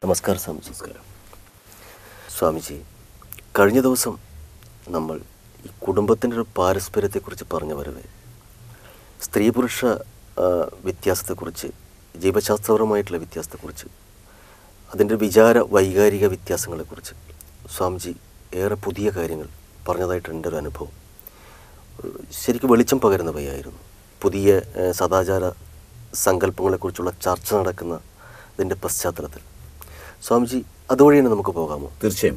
നമസ്കാരം സ്വാമിജി നമസ്കാരം സ്വാമിജി കഴിഞ്ഞ ദിവസം നമ്മൾ ഈ കുടുംബത്തിൻ്റെ ഒരു പാരസ്പര്യത്തെക്കുറിച്ച് പറഞ്ഞു വരവേ സ്ത്രീ പുരുഷ ആ, വ്യത്യാസത്തെക്കുറിച്ച് ജീവശാസ്ത്രപരമായിട്ടുള്ള വ്യത്യാസത്തെക്കുറിച്ച് അതിൻ്റെ വിചാര വൈകാരിക വ്യത്യാസങ്ങളെക്കുറിച്ച് സ്വാമിജി ഏറെ പുതിയ കാര്യങ്ങൾ പറഞ്ഞതായിട്ട് എൻ്റെ ഒരു അനുഭവം ഏഹ് ശരിക്കും വെളിച്ചം പകരുന്നവയായിരുന്നു പുതിയ ഏഹ് സദാചാര സങ്കല്പങ്ങളെക്കുറിച്ചുള്ള ചർച്ച നടക്കുന്ന ഇതിൻ്റെ പശ്ചാത്തലത്തിൽ സ്വാമിജി അതുവഴി തന്നെ നമുക്ക് പോകാമോ തീർച്ചയായും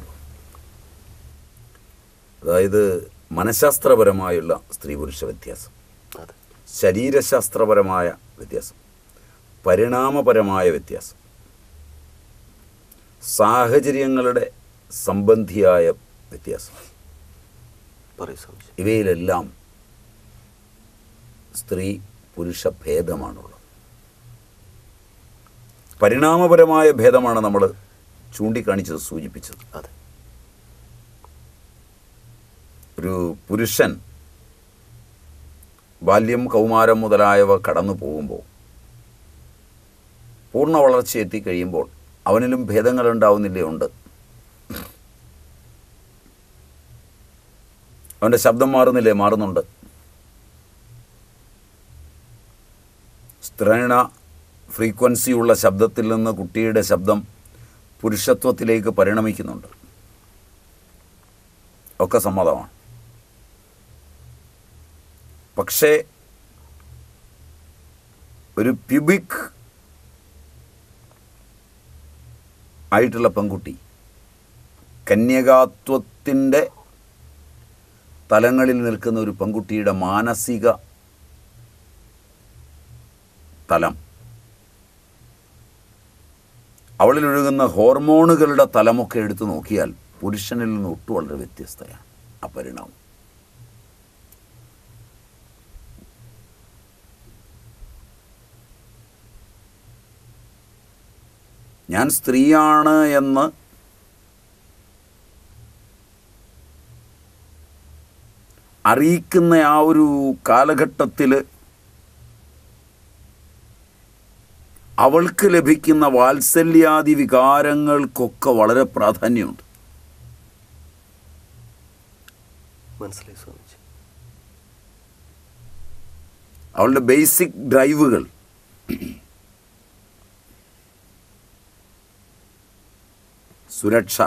അതായത് മനഃശാസ്ത്രപരമായുള്ള സ്ത്രീ പുരുഷ വ്യത്യാസം അതെ ശരീരശാസ്ത്രപരമായ വ്യത്യാസം പരിണാമപരമായ വ്യത്യാസം സാഹചര്യങ്ങളുടെ സംബന്ധിയായ വ്യത്യാസം പറയൂ സ്വാമിജി ഇവയിലെല്ലാം സ്ത്രീ പുരുഷ ഭേദമാണുള്ളത് പരിണാമപരമായ ഭേദമാണ് നമ്മൾ ചൂണ്ടിക്കാണിച്ചത് സൂചിപ്പിച്ചത് അതെ ഒരു പുരുഷൻ ബാല്യം കൗമാരം മുതലായവ കടന്നു പോകുമ്പോൾ പൂർണ്ണ വളർച്ച എത്തിക്കഴിയുമ്പോൾ അവനിലും ഭേദങ്ങൾ ഉണ്ടാവുന്നില്ലേ ഉണ്ട് അവൻ്റെ ശബ്ദം മാറുന്നില്ലേ മാറുന്നുണ്ട് സ്ത്രൈണ ഫ്രീക്വൻസിയുള്ള ശബ്ദത്തിൽ നിന്ന് കുട്ടിയുടെ ശബ്ദം പുരുഷത്വത്തിലേക്ക് പരിണമിക്കുന്നുണ്ട് ഒക്കെ സമ്മതമാണ് പക്ഷേ ഒരു പ്യുബിക് ആയിട്ടുള്ള പെൺകുട്ടി കന്യകാത്വത്തിൻ്റെ തലങ്ങളിൽ നിൽക്കുന്ന ഒരു പെൺകുട്ടിയുടെ മാനസിക തലം അവളിൽ ഒഴുകുന്ന ഹോർമോണുകളുടെ തലമൊക്കെ എടുത്തു നോക്കിയാൽ പുരുഷനിൽ നിന്ന് ഒട്ടു വളരെ വ്യത്യസ്തയാണ് ആ പരിണാമം ഞാൻ സ്ത്രീയാണ് എന്ന് അറിയിക്കുന്ന ആ ഒരു കാലഘട്ടത്തിൽ അവൾക്ക് ലഭിക്കുന്ന വാത്സല്യാദി വികാരങ്ങൾക്കൊക്കെ വളരെ പ്രാധാന്യമുണ്ട് മനസ്സിലായി സ്വാമിജി അവളുടെ ബേസിക് ഡ്രൈവുകൾ സുരക്ഷ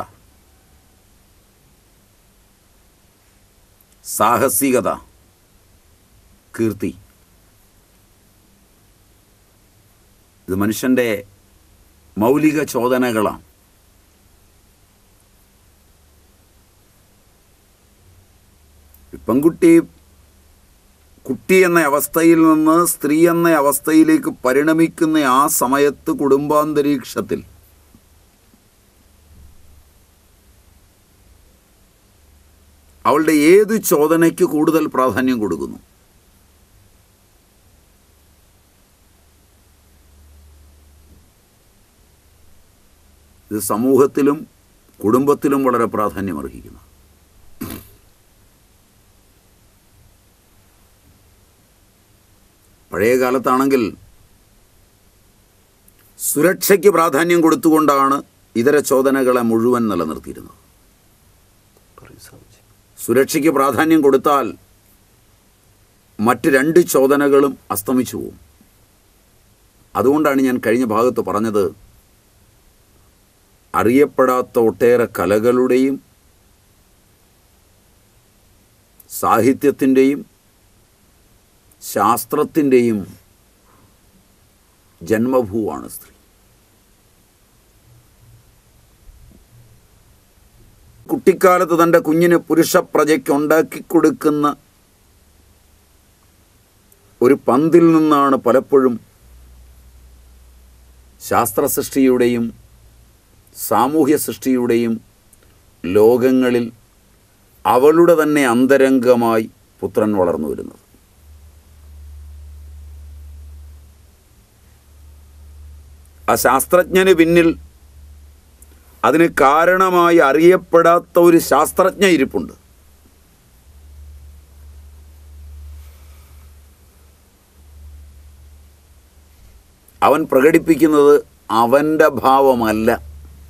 സാഹസികത കീർത്തി ഇത് മനുഷ്യൻ്റെ മൗലിക ചോദനകളാണ് പെൺകുട്ടി കുട്ടി എന്ന അവസ്ഥയിൽ നിന്ന് സ്ത്രീ എന്ന അവസ്ഥയിലേക്ക് പരിണമിക്കുന്ന ആ സമയത്ത് കുടുംബാന്തരീക്ഷത്തിൽ അവളുടെ ഏത് ചോദനയ്ക്ക് കൂടുതൽ പ്രാധാന്യം കൊടുക്കുന്നു ഇത് സമൂഹത്തിലും കുടുംബത്തിലും വളരെ പ്രാധാന്യം അർഹിക്കുന്നു പഴയ കാലത്താണെങ്കിൽ സുരക്ഷയ്ക്ക് പ്രാധാന്യം കൊടുത്തുകൊണ്ടാണ് ഇതര ചോദനകളെ മുഴുവൻ നിലനിർത്തിയിരുന്നത് പറയൂ സ്വാമിജി സുരക്ഷയ്ക്ക് പ്രാധാന്യം കൊടുത്താൽ മറ്റ് രണ്ട് ചോദനകളും അസ്തമിച്ചു പോകും അതുകൊണ്ടാണ് ഞാൻ കഴിഞ്ഞ ഭാഗത്ത് പറഞ്ഞത് അറിയപ്പെടാത്ത ഒട്ടേറെ കലകളുടെയും സാഹിത്യത്തിൻ്റെയും ശാസ്ത്രത്തിൻ്റെയും ജന്മഭൂവാണ് സ്ത്രീ കുട്ടിക്കാലത്ത് തൻ്റെ കുഞ്ഞിന് പുരുഷ പ്രജയ്ക്ക് ഉണ്ടാക്കി കൊടുക്കുന്ന ഒരു പന്തിൽ നിന്നാണ് പലപ്പോഴും ശാസ്ത്ര സൃഷ്ടിയുടെയും സാമൂഹ്യ സൃഷ്ടിയുടെയും ലോകങ്ങളിൽ അവളുടെ തന്നെ അന്തരംഗമായി പുത്രൻ വളർന്നു വരുന്നത് ആ ശാസ്ത്രജ്ഞന് പിന്നിൽ അതിന് കാരണമായി അറിയപ്പെടാത്ത ഒരു ശാസ്ത്രജ്ഞ ഇരിപ്പുണ്ട് അവൻ പ്രകടിപ്പിക്കുന്നത് അവൻ്റെ ഭാവമല്ല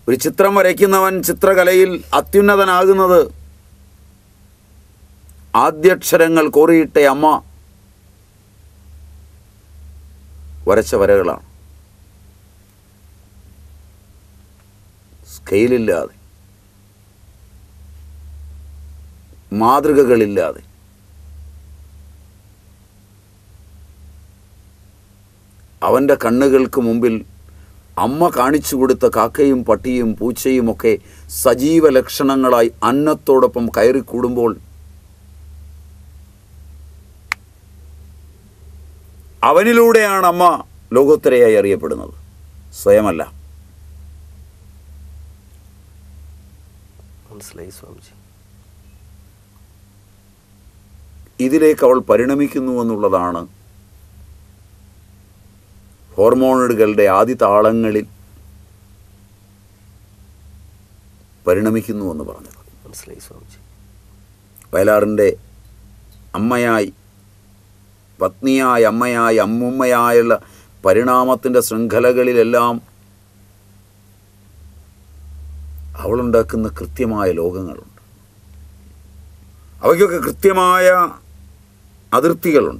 ഒരു ചിത്രം വരയ്ക്കുന്നവൻ ചിത്രകലയിൽ അത്യുന്നതനാകുന്നത് ആദ്യക്ഷരങ്ങൾ കോറിയിട്ട അമ്മ വരച്ച വരകളാണ് സ്കെയിലില്ലാതെ മാതൃകകളില്ലാതെ അവൻ്റെ കണ്ണുകൾക്ക് മുമ്പിൽ അമ്മ കാണിച്ചു കൊടുത്ത കാക്കയും പട്ടിയും പൂച്ചയും ഒക്കെ സജീവ ലക്ഷണങ്ങളായി അന്നത്തോടൊപ്പം കയറിക്കൂടുമ്പോൾ അവനിലൂടെയാണ് അമ്മ ലോകോത്തരയായി അറിയപ്പെടുന്നത് സ്വയമല്ല മനസ്സിലായി സ്വാമിജി ഇതിലേക്ക് അവൾ പരിണമിക്കുന്നു എന്നുള്ളതാണ് ഹോർമോണുകളുടെ ആദ്യ താളങ്ങളിൽ പരിണമിക്കുന്നു എന്ന് പറഞ്ഞത് മനസ്സിലായി സ്വാമിജി വയലാറിൻ്റെ അമ്മയായി പത്നിയായി അമ്മയായി അമ്മുമ്മയായുള്ള പരിണാമത്തിൻ്റെ ശൃംഖലകളിലെല്ലാം അവളുണ്ടാക്കുന്ന കൃത്യമായ ലോകങ്ങളുണ്ട് അവയ്ക്കൊക്കെ കൃത്യമായ അതിർത്തികളുണ്ട്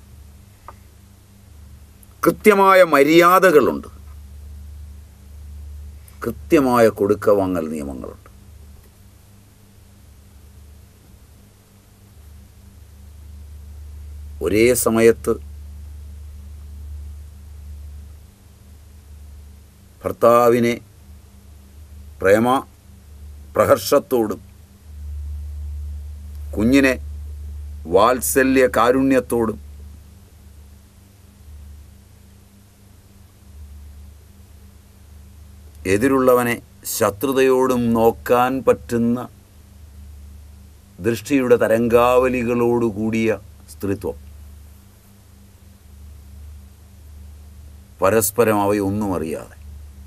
കൃത്യമായ മര്യാദകളുണ്ട് കൃത്യമായ കൊടുക്ക വാങ്ങൽ നിയമങ്ങളുണ്ട് ഒരേ സമയത്ത് ഭർത്താവിനെ പ്രേമ പ്രഹർഷത്തോടും കുഞ്ഞിനെ വാത്സല്യ കാരുണ്യത്തോടും എതിരുള്ളവനെ ശത്രുതയോടും നോക്കാൻ പറ്റുന്ന ദൃഷ്ടിയുടെ തരംഗാവലികളോടുകൂടിയ സ്ത്രീത്വം പരസ്പരം അവയൊന്നും അറിയാതെ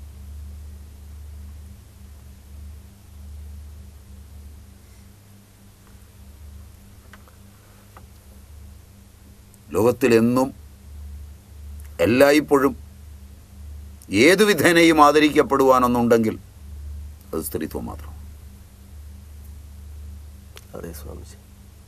ലോകത്തിലെന്നും എല്ലായ്പ്പോഴും ഏതു വിധേനയും ആദരിക്കപ്പെടുവാനൊന്നുണ്ടെങ്കിൽ അത് സ്ത്രീത്വം മാത്രം അതെ സ്വാമിജി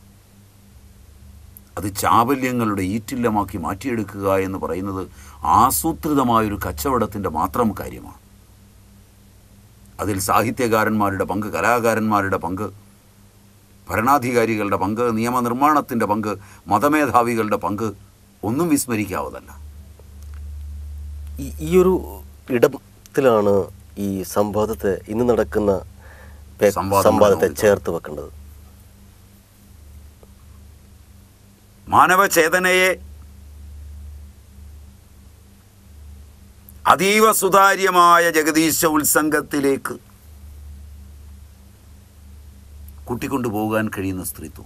അത് ചാബല്യങ്ങളുടെ ഈറ്റില്ലമാക്കി മാറ്റിയെടുക്കുക എന്ന് പറയുന്നത് ആസൂത്രിതമായൊരു കച്ചവടത്തിൻ്റെ മാത്രം കാര്യമാണ് അതിൽ സാഹിത്യകാരന്മാരുടെ പങ്ക് കലാകാരന്മാരുടെ പങ്ക് ഭരണാധികാരികളുടെ പങ്ക് നിയമനിർമ്മാണത്തിൻ്റെ പങ്ക് മതമേധാവികളുടെ പങ്ക് ഒന്നും വിസ്മരിക്കാവതല്ല ഈ- ഈ ഒരു ഇടത്തിലാണ് ഈ സംവാദത്തെ ഇന്ന് നടക്കുന്ന പേ- സംവാദം സംവാദത്തെ നടക്കുന്നത്. ചേർത്ത് വെക്കേണ്ടത് മാനവചേതനയെ അതീവ സുതാര്യമായ ജഗദീശ ഉത്സംഗത്തിലേക്ക് കൂട്ടിക്കൊണ്ടുപോകാൻ കഴിയുന്ന സ്ത്രീത്വം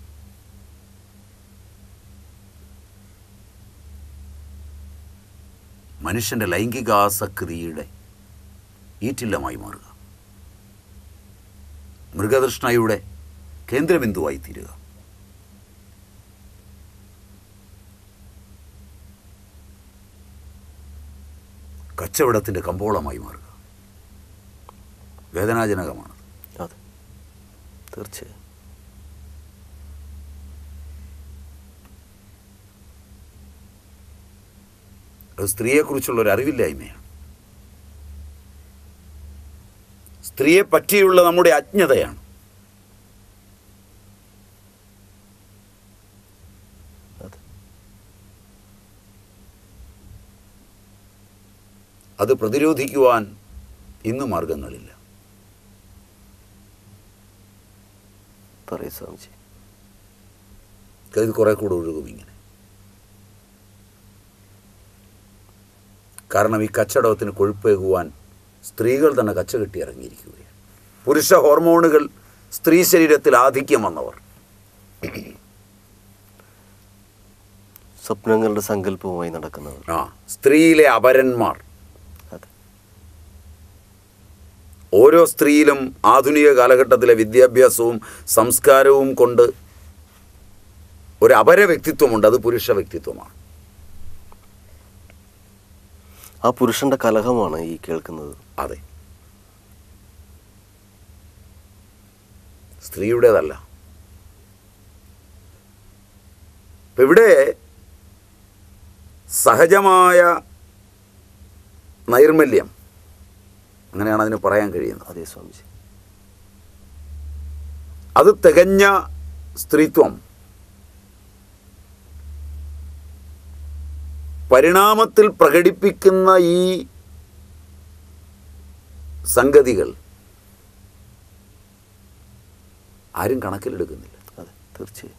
മനുഷ്യൻ്റെ ലൈംഗികാസക്തിയുടെ ഈറ്റില്ലമായി മാറുക മൃഗതൃഷ്ണയുടെ കേന്ദ്രബിന്ദുവായി തീരുക കച്ചവടത്തിൻ്റെ കമ്പോളമായി മാറുക വേദനാജനകമാണ് അതെ തീർച്ചയായും അത് സ്ത്രീയെക്കുറിച്ചുള്ള ഒരു അറിവില്ലായ്മയാണ് സ്ത്രീയെ പറ്റിയുള്ള നമ്മുടെ അജ്ഞതയാണ് അതെ അത് പ്രതിരോധിക്കുവാൻ ഇന്ന് മാർഗങ്ങളില്ല പറയൂ സ്വാമിജി ഇത് കുറെ കൂടെ ഒഴുകും ഇങ്ങനെ കാരണം ഈ കച്ചവടത്തിന് കൊഴുപ്പേകുവാൻ സ്ത്രീകൾ തന്നെ കച്ച കെട്ടി ഇറങ്ങിയിരിക്കുകയാണ് പുരുഷ ഹോർമോണുകൾ സ്ത്രീ ശരീരത്തിൽ ആധിക്യം വന്നവർ സ്വപ്നങ്ങളുടെ സങ്കല്പവുമായി നടക്കുന്നവർ ആ സ്ത്രീയിലെ അപരന്മാർ അതെ ഓരോ സ്ത്രീയിലും ആധുനിക കാലഘട്ടത്തിലെ വിദ്യാഭ്യാസവും സംസ്കാരവും കൊണ്ട് ഒരു അപര വ്യക്തിത്വമുണ്ട് അത് പുരുഷ വ്യക്തിത്വമാണ് ആ പുരുഷന്റെ കലഹമാണ് ഈ കേൾക്കുന്നത് അതെ സ്ത്രീയുടേതല്ല ഇപ്പം ഇവിടെ സഹജമായ നൈർമല്യം അങ്ങനെയാണ് അതിന് പറയാൻ കഴിയുന്നത് അതെ സ്വാമിജി അത് തികഞ്ഞ സ്ത്രീത്വം പരിണാമത്തിൽ പ്രകടിപ്പിക്കുന്ന ഈ സംഗതികൾ ആരും കണക്കിലെടുക്കുന്നില്ല അതെ തീർച്ചയായും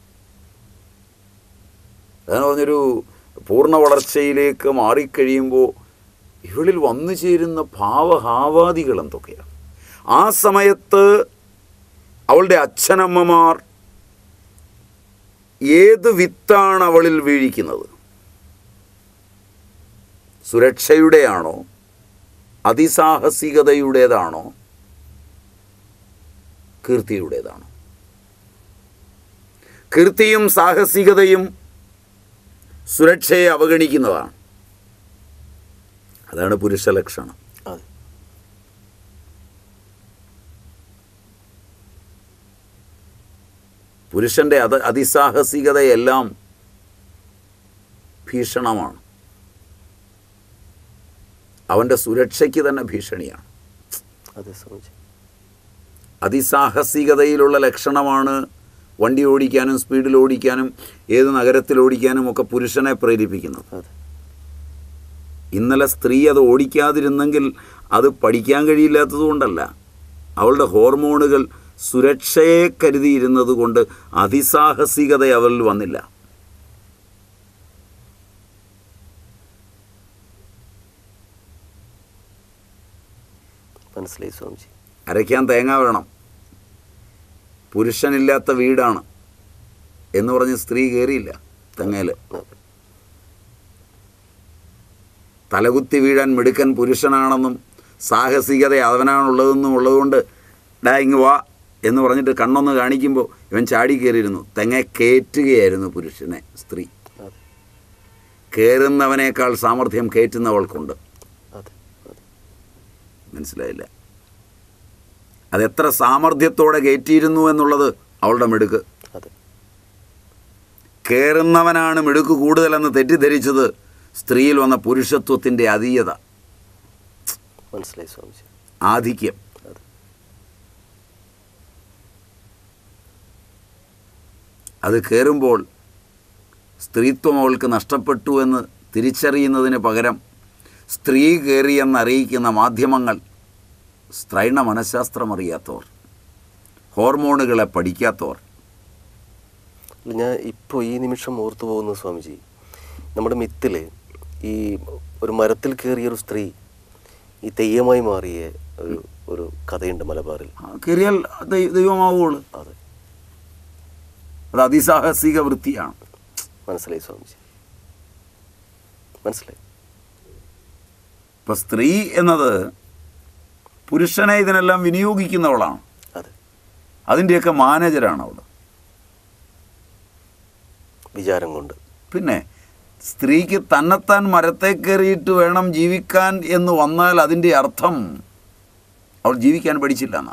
അതാണ് പറഞ്ഞൊരു പൂർണ്ണ വളർച്ചയിലേക്ക് മാറിക്കഴിയുമ്പോൾ ഇവളിൽ വന്നു ചേരുന്ന ഭാവഹാവാദികൾ എന്തൊക്കെയാണ് ആ സമയത്ത് അവളുടെ അച്ഛനമ്മമാർ ഏത് വിത്താണ് അവളിൽ വീഴിക്കുന്നത് സുരക്ഷയുടെയാണോ അതിസാഹസികതയുടേതാണോ കീർത്തിയുടേതാണോ കീർത്തിയും സാഹസികതയും സുരക്ഷയെ അവഗണിക്കുന്നതാണ് അതാണ് പുരുഷ ലക്ഷണം അതെ പുരുഷൻ്റെ അത് അതിസാഹസികതയെല്ലാം ഭീഷണമാണ് അവൻ്റെ സുരക്ഷയ്ക്ക് തന്നെ ഭീഷണിയാണ് അതെ സ്വാമിജി അതിസാഹസികതയിലുള്ള ലക്ഷണമാണ് വണ്ടി ഓടിക്കാനും സ്പീഡിൽ ഓടിക്കാനും ഏത് നഗരത്തിൽ ഓടിക്കാനും ഒക്കെ പുരുഷനെ പ്രേരിപ്പിക്കുന്നത് അതെ ഇന്നലെ സ്ത്രീ അത് ഓടിക്കാതിരുന്നെങ്കിൽ അത് പഠിക്കാൻ കഴിയില്ലാത്തത് കൊണ്ടല്ല അവളുടെ ഹോർമോണുകൾ സുരക്ഷയെ കരുതിയിരുന്നത് കൊണ്ട് അതിസാഹസികത അവളിൽ വന്നില്ല മനസ്സിലായി സ്വാമിജി അരയ്ക്കാൻ തേങ്ങ വേണം പുരുഷനില്ലാത്ത വീടാണ് എന്ന് പറഞ്ഞ് സ്ത്രീ കയറിയില്ല തെങ്ങയിൽ അതെ തലകുത്തി വീഴാൻ മിടുക്കൻ പുരുഷനാണെന്നും സാഹസികത അവനാണുള്ളതെന്നും ഉള്ളതുകൊണ്ട് ഡാ ഇങ്ങ് വാ എന്ന് പറഞ്ഞിട്ട് കണ്ണൊന്ന് കാണിക്കുമ്പോൾ ഇവൻ ചാടി കയറിയിരുന്നു തെങ്ങ കയറ്റുകയായിരുന്നു പുരുഷനെ സ്ത്രീ അതെ കയറുന്നവനേക്കാൾ സാമർഥ്യം കയറ്റുന്നവൾക്കുണ്ട് അതെ അതെ മനസ്സിലായില്ല അതെത്ര സാമർഥ്യത്തോടെ കയറ്റിയിരുന്നു എന്നുള്ളത് അവളുടെ മിടുക്ക് അതെ കയറുന്നവനാണ് മിടുക്ക് കൂടുതലെന്ന് തെറ്റിദ്ധരിച്ചത് സ്ത്രീയിൽ വന്ന പുരുഷത്വത്തിൻ്റെ അതീയത മനസ്സിലായി സ്വാമിജി ആധിക്യം അതെ അത് കയറുമ്പോൾ സ്ത്രീത്വം അവൾക്ക് നഷ്ടപ്പെട്ടു എന്ന് തിരിച്ചറിയുന്നതിന് പകരം സ്ത്രീ കയറിയെന്നറിയിക്കുന്ന മാധ്യമങ്ങൾ സ്ത്രൈണ മനഃശാസ്ത്രം അറിയാത്തവർ ഹോർമോണുകളെ പഠിക്കാത്തവർ അല്ല, ഞാൻ ഇപ്പോൾ ഈ നിമിഷം ഓർത്തു പോകുന്നു സ്വാമിജി നമ്മുടെ മിത്തിൽ ഈ ഒരു മരത്തിൽ കയറിയ ഒരു സ്ത്രീ ഈ തെയ്യമായി മാറിയ ഒരു ഒരു കഥയുണ്ട് മലബാറിൽ ആ, കയറിയാൽ ദൈ- ദൈവമാവുകയുള്ളു അതെ അത് അതിസാഹസിക വൃത്തിയാണ് മനസ്സിലായി സ്വാമിജി മനസ്സിലായി ഇപ്പം സ്ത്രീ എന്നത് പുരുഷനെ ഇതിനെല്ലാം വിനിയോഗിക്കുന്നവളാണ് അതെ അതിൻ്റെയൊക്കെ മാനേജരാണ് അവൾ വിചാരം കൊണ്ട് പിന്നെ സ്ത്രീക്ക് തന്നെത്താൻ മരത്തെ കയറിയിട്ട് വേണം ജീവിക്കാൻ എന്ന് വന്നാൽ അതിൻ്റെ അർത്ഥം അവൾ ജീവിക്കാൻ പഠിച്ചില്ല എന്നാ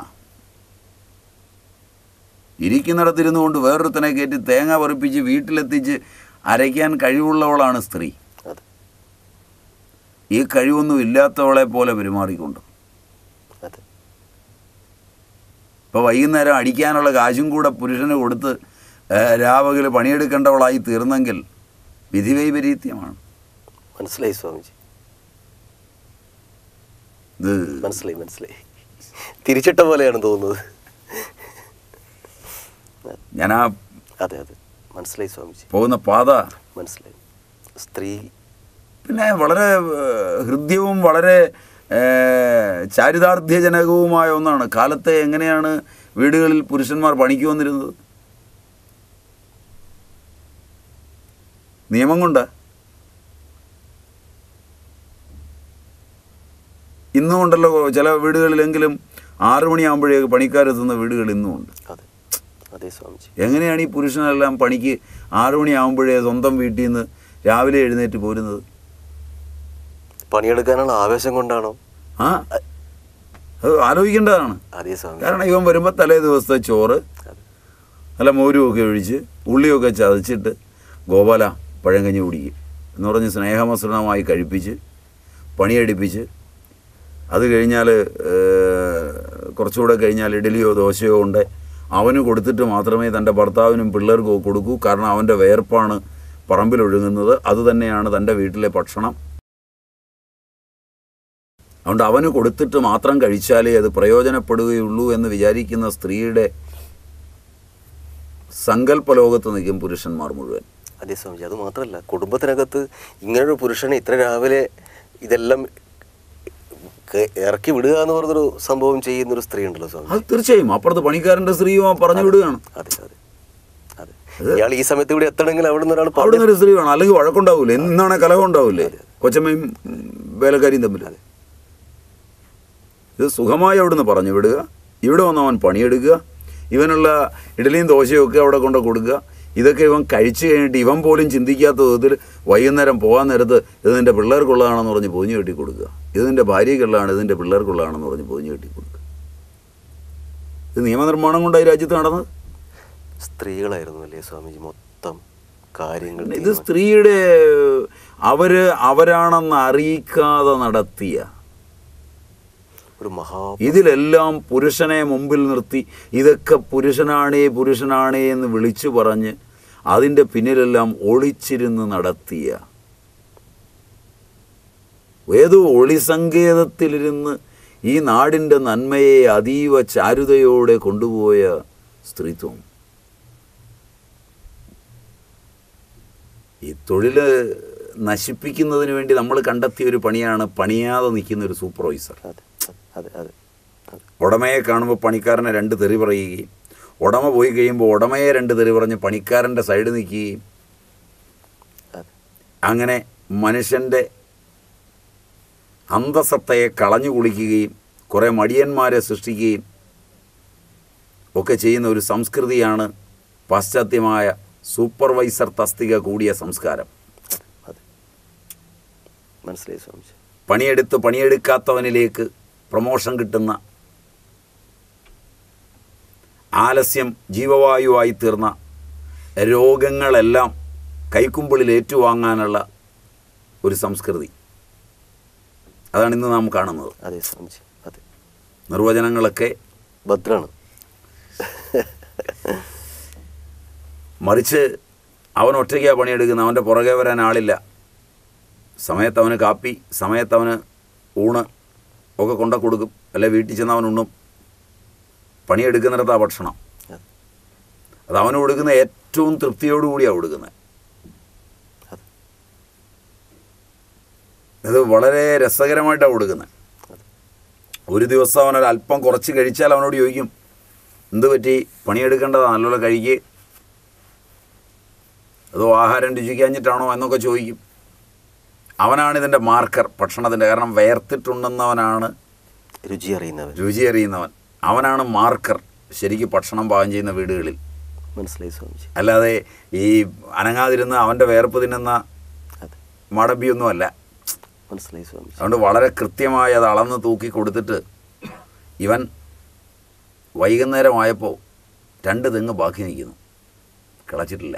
ഇരിക്കുന്നിടത്തിരുന്നു കൊണ്ട് വേറൊരുത്തനെ കയറ്റി തേങ്ങ പറിപ്പിച്ച് വീട്ടിലെത്തിച്ച് അരയ്ക്കാൻ കഴിവുള്ളവളാണ് സ്ത്രീ അതെ ഈ കഴിവൊന്നും ഇല്ലാത്തവളെ പോലെ പെരുമാറിക്കൊണ്ട് അതെ ഇപ്പോൾ വൈകുന്നേരം അടിക്കാനുള്ള കാശും കൂടെ പുരുഷന് കൊടുത്ത് രാവകിൽ പണിയെടുക്കേണ്ടവളായി തീർന്നെങ്കിൽ വിധിവൈപരീത്യമാണ് മനസ്സിലായി സ്വാമിജി ഇത് മനസ്സിലായി മനസ്സിലായി തിരിച്ചിട്ട പോലെയാണ് തോന്നുന്നത് ഞാൻ ആ അതെ അതെ മനസ്സിലായി സ്വാമിജി പോകുന്ന പാത മനസ്സിലായി സ്ത്രീ പിന്നെ വളരെ ഏഹ്, ഹൃദ്യവും വളരെ ഏഹ്, ചാരിതാർത്ഥ്യജനകവുമായ ഒന്നാണ് കാലത്തെ എങ്ങനെയാണ് വീടുകളിൽ പുരുഷന്മാർ പണിക്ക് വന്നിരുന്നത് നിയമം കൊണ്ട് ഇന്നും ഉണ്ടല്ലോ ചില വീടുകളിലെങ്കിലും ആറു മണിയാകുമ്പോഴേക്ക് പണിക്കാരെത്തുന്ന വീടുകൾ ഇന്നും ഉണ്ട് അതെ അതെ സ്വാമിജി എങ്ങനെയാണ് ഈ പുരുഷനെല്ലാം പണിക്ക് ആറു മണിയാകുമ്പോഴേ സ്വന്തം വീട്ടിൽ നിന്ന് രാവിലെ എഴുന്നേറ്റ് പോരുന്നത് പണിയെടുക്കാനുള്ള ആവേശം കൊണ്ടാണോ ആ അത് ആലോചിക്കേണ്ടതാണ് അതേ സ്വാമി കാരണം ഇവൻ വരുമ്പോൾ തലേ ദിവസത്തെ ചോറ് അതെ നല്ല മോരുമൊക്കെ ഒഴിച്ച് ഉള്ളിയൊക്കെ ചതച്ചിട്ട് ഗോപാല പഴങ്കഞ്ഞി കുടിക്കും എന്ന് പറഞ്ഞ് സ്നേഹമസൃണമായി കഴിപ്പിച്ച് പണിയെടുപ്പിച്ച് അത് കഴിഞ്ഞാൽ കുറച്ചുകൂടെ കഴിഞ്ഞാൽ ഇഡലിയോ ദോശയോ ഉണ്ട് അവന് കൊടുത്തിട്ട് മാത്രമേ തൻ്റെ ഭർത്താവിനും പിള്ളേർക്കും കൊടുക്കൂ കാരണം അവൻ്റെ വേർപ്പാണ് പറമ്പിലൊഴുകുന്നത് അതുതന്നെയാണ് തൻ്റെ വീട്ടിലെ ഭക്ഷണം അതുകൊണ്ട് അവന് കൊടുത്തിട്ട് മാത്രം കഴിച്ചാലേ അത് പ്രയോജനപ്പെടുകയുള്ളൂ എന്ന് വിചാരിക്കുന്ന സ്ത്രീയുടെ സങ്കല്പ ലോകത്ത് നിൽക്കും പുരുഷന്മാർ മുഴുവൻ അതേ സ്വാമിജി അത് മാത്രമല്ല കുടുംബത്തിനകത്ത് ഇങ്ങനൊരു പുരുഷനെ ഇത്ര രാവിലെ ഇതെല്ലാം ക- ഇറക്കി വിടുക എന്ന് പറഞ്ഞൊരു സംഭവം ചെയ്യുന്നൊരു സ്ത്രീ ഉണ്ടല്ലോ സ്വാമി അത് തീർച്ചയായും അപ്പുറത്ത് പണിക്കാരൻ്റെ സ്ത്രീയും ആ പറഞ്ഞു വിടുകയാണ് അതെ അതെ അതെ ഇയാൾ ഈ സമയത്ത് ഇവിടെ എത്തണമെങ്കിൽ അവിടെ നിന്ന് ഒരാൾ അവിടെ നിന്ന് ഒരു സ്ത്രീ വേണം അല്ലെങ്കിൽ വഴക്കുണ്ടാവൂലേ എന്നാണെ കലഹം ഉണ്ടാവൂലേ കൊച്ചമ്മയും ഉം, വേലക്കാരിയും തമ്മിൽ ഇത് സുഖമായി അവിടുന്ന് പറഞ്ഞു വിടുക ഇവിടെ വന്ന് അവൻ പണിയെടുക്കുക ഇവനുള്ള ഇഡലിയും ദോശയും ഒക്കെ അവിടെ കൊണ്ട് കൊടുക്കുക ഇതൊക്കെ ഇവൻ കഴിച്ചു കഴിഞ്ഞിട്ട് ഇവൻ പോലും ചിന്തിക്കാത്ത വിധത്തിൽ വൈകുന്നേരം പോകാൻ നേരത്ത് ഇത് നിൻ്റെ പിള്ളേർക്കുള്ളതാണെന്ന് പറഞ്ഞ് പൊതിഞ്ഞു കെട്ടി കൊടുക്കുക ഇത് നിൻ്റെ ഭാര്യയ്ക്കുള്ളതാണ് ഇതിൻ്റെ പിള്ളേർക്കുള്ളതാണെന്ന് പറഞ്ഞ് പൊതിഞ്ഞു കെട്ടി കൊടുക്കുക ഇത് നിയമനിർമ്മാണം കൊണ്ടായി രാജ്യത്ത് നടന്നത് സ്ത്രീകളായിരുന്നു അല്ലേ സ്വാമിജി മൊത്തം കാര്യങ്ങൾ ഇത് തീരുമാനം- സ്ത്രീയുടെ അവര് അവരാണെന്ന് അറിയിക്കാതെ നടത്തിയ ഒരു മഹാ ഇതിലെല്ലാം പുരുഷനെ മുമ്പിൽ നിർത്തി ഇതൊക്കെ പുരുഷനാണേ പുരുഷനാണേ എന്ന് വിളിച്ചു പറഞ്ഞ് അതിൻ്റെ പിന്നിലെല്ലാം ഒളിച്ചിരുന്ന് നടത്തിയ ഏതോ ഒളിസങ്കേതത്തിലിരുന്ന് ഈ നാടിൻ്റെ നന്മയെ അതീവ ചാരുതയോടെ കൊണ്ടുപോയ സ്ത്രീത്വം ഈ തൊഴിൽ നശിപ്പിക്കുന്നതിന് വേണ്ടി നമ്മൾ കണ്ടെത്തിയ ഒരു പണിയാണ് പണിയാതെ നിൽക്കുന്ന ഒരു സൂപ്പർവൈസർ അതെ അതെ അതെ അതെ ഉടമയെ കാണുമ്പോൾ പണിക്കാരനെ രണ്ട് തെറി പറയുകയും ഉടമ പോയി കഴിയുമ്പോൾ ഉടമയെ രണ്ട് തെറി പറഞ്ഞ് പണിക്കാരൻ്റെ സൈഡ് നിൽക്കുകയും അതെ അങ്ങനെ മനുഷ്യൻ്റെ അന്തസത്തയെ കളഞ്ഞു കുളിക്കുകയും കുറേ മടിയന്മാരെ സൃഷ്ടിക്കുകയും ഒക്കെ ചെയ്യുന്ന ഒരു സംസ്കൃതിയാണ് പാശ്ചാത്യമായ സൂപ്പർവൈസർ തസ്തിക കൂടിയ സംസ്കാരം അതെ മനസ്സിലായി സ്വാമിജി പണിയെടുത്ത് പണിയെടുക്കാത്തവനിലേക്ക് പ്രമോഷൻ കിട്ടുന്ന ആലസ്യം ജീവവായുവായി തീർന്ന രോഗങ്ങളെല്ലാം കൈക്കുമ്പിളിൽ ഏറ്റുവാങ്ങാനുള്ള ഒരു സംസ്കൃതി അതാണ് ഇന്ന് നാം കാണുന്നത് അതെ സ്വാമിജി അതെ നിർവചനങ്ങളൊക്കെ ഭദ്രാണ് മറിച്ച് അവൻ ഒറ്റയ്ക്കാണ് പണിയെടുക്കുന്നത് അവൻ്റെ പുറകെ വരാൻ ആളില്ല സമയത്ത് അവന് കാപ്പി സമയത്ത് അവന് ഊണ് ഒക്കെ കൊണ്ട കൊടുക്കും അല്ലെ വീട്ടിൽ ചെന്ന് അവൻ ഉണ്ണും പണിയെടുക്കുന്നിടത്താ ഭക്ഷണം അതെ അത് അവന് കൊടുക്കുന്ന ഏറ്റവും തൃപ്തിയോടുകൂടിയാണ് കൊടുക്കുന്നത് അതെ ഇത് വളരെ രസകരമായിട്ടാണ് കൊടുക്കുന്നത് ഒരു ദിവസം അവനൊരു അല്പം കുറച്ച് കഴിച്ചാൽ അവനോട് ചോദിക്കും എന്ത് പറ്റി പണിയെടുക്കേണ്ടതാ നല്ലോണം കഴിക്ക് അതോ ആഹാരം രുചിക്കാഞ്ഞിട്ടാണോ എന്നൊക്കെ ചോദിക്കും അവനാണ് ഇതിൻ്റെ മാർക്കർ ഭക്ഷണത്തിൻ്റെ കാരണം വേർത്തിട്ടുണ്ടെന്നവനാണ് രുചി അറിയുന്നവർ രുചി അറിയുന്നവൻ അവനാണ് മാർക്കർ ശരിക്കും ഭക്ഷണം പാകം ചെയ്യുന്ന വീടുകളിൽ മനസ്സിലായി സ്വാമിജി അല്ലാതെ ഈ അനങ്ങാതിരുന്ന് അവൻ്റെ വേർപ്പ് തിന്നുന്ന അതെ മടമ്പിയൊന്നുമല്ല മനസ്സിലായി സ്വാമിജി അതുകൊണ്ട് വളരെ കൃത്യമായി അത് അളന്ന് തൂക്കി കൊടുത്തിട്ട് ഇവൻ വൈകുന്നേരമായപ്പോൾ രണ്ട് തെങ്ങ് ബാക്കി നിൽക്കുന്നു കിളച്ചിട്ടില്ല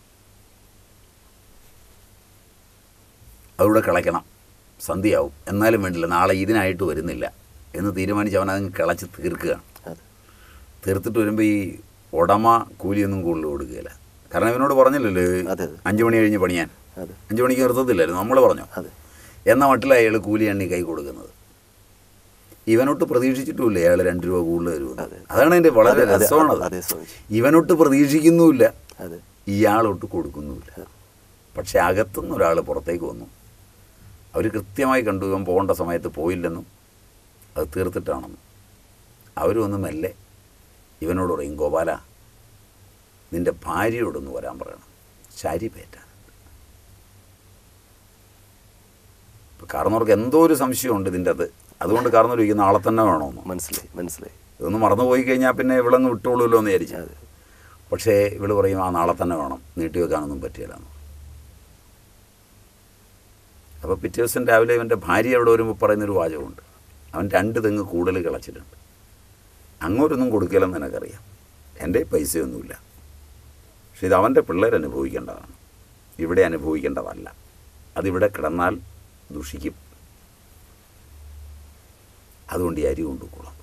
അതുകൂടെ കിളയ്ക്കണം സന്ധ്യയാവും എന്നാലും വേണ്ടില്ല നാളെ ഇതിനായിട്ട് വരുന്നില്ല എന്ന് തീരുമാനിച്ച് അവൻ അതങ്ങ് കിളച്ച് തീർക്കുകയാണ് അതെ തീർത്തിട്ട് വരുമ്പോൾ ഈ ഉടമ കൂലിയൊന്നും കൂടുതൽ കൊടുക്കുകയില്ല കാരണം ഇവനോട് പറഞ്ഞില്ലല്ലോ അതെ, അതെ. അഞ്ച് മണി കഴിഞ്ഞ് പണിയാൻ അതെ അഞ്ച് മണിക്ക് നിർത്തത്തില്ലായിരുന്നു നമ്മൾ പറഞ്ഞു അതെ എന്ന മട്ടിൽ അയാൾ കൂലി എണ്ണി കൈ കൊടുക്കുന്നത് ഇവനൊട്ട് പ്രതീക്ഷിച്ചിട്ടുമില്ല അയാൾ രണ്ട് രൂപ കൂടുതൽ തരുമെന്ന് അതെ. അതാണ് അതിൻ്റെ വളരെ അതെ, അതെ, രസമാണത് അതെ സ്വാമിജി ഇവനൊട്ട് പ്രതീക്ഷിക്കുന്നുമില്ല അതെ ഇയാളൊട്ട് കൊടുക്കുന്നുമില്ല പക്ഷെ അകത്തുനിന്ന് ഒരാൾ പുറത്തേക്ക് വന്നു അവർ കൃത്യമായി കണ്ടു ഇവൻ പോകേണ്ട സമയത്ത് പോയില്ലെന്നും അത് തീർത്തിട്ടാണെന്നും അവർ വന്ന് മെല്ലെ ഇവനോട് പറയും ഗോപാല നിൻ്റെ ഭാര്യയോടൊന്ന് വരാൻ പറയണം ശാരി പേറ്റാൻ ഇപ്പം കാർന്നവർക്ക് എന്തോ ഒരു സംശയമുണ്ട് ഇതിൻ്റെ അത് അതുകൊണ്ട് കാർന്നവർ ചോദിക്കുന്ന ആളെ തന്നെ വേണമെന്ന് മനസ്സിലായി മനസ്സിലായി ഇതൊന്ന് മറന്നു പോയി കഴിഞ്ഞാൽ പിന്നെ ഇവളങ്ങ് വിട്ടോളൂല്ലോ എന്ന് വിചാരിച്ചു അതെ പക്ഷേ ഇവള് പറയും ആ നാളെ തന്നെ വേണം നീട്ടി വെക്കാനൊന്നും പറ്റിയില്ലെന്ന് അപ്പോൾ പിറ്റേ ദിവസം രാവിലെ ഇവൻ്റെ ഭാര്യ അവിടെ വരുമ്പോൾ പറയുന്നൊരു വാചകമുണ്ട് അവൻ രണ്ട് തെങ്ങ് കൂടുതൽ കിളച്ചിട്ടുണ്ട് അങ്ങോട്ടൊന്നും കൊടുക്കില്ലെന്ന് എനിക്കറിയാം എൻ്റെ പൈസയൊന്നുമില്ല പക്ഷെ ഇത് അവൻ്റെ പിള്ളേർ അനുഭവിക്കേണ്ടതാണ് ഇവിടെ അനുഭവിക്കേണ്ടതല്ല അതിവിടെ കിടന്നാൽ ദുഷിക്കും അതുകൊണ്ട് ഈ അരി കൊണ്ടുപോകണം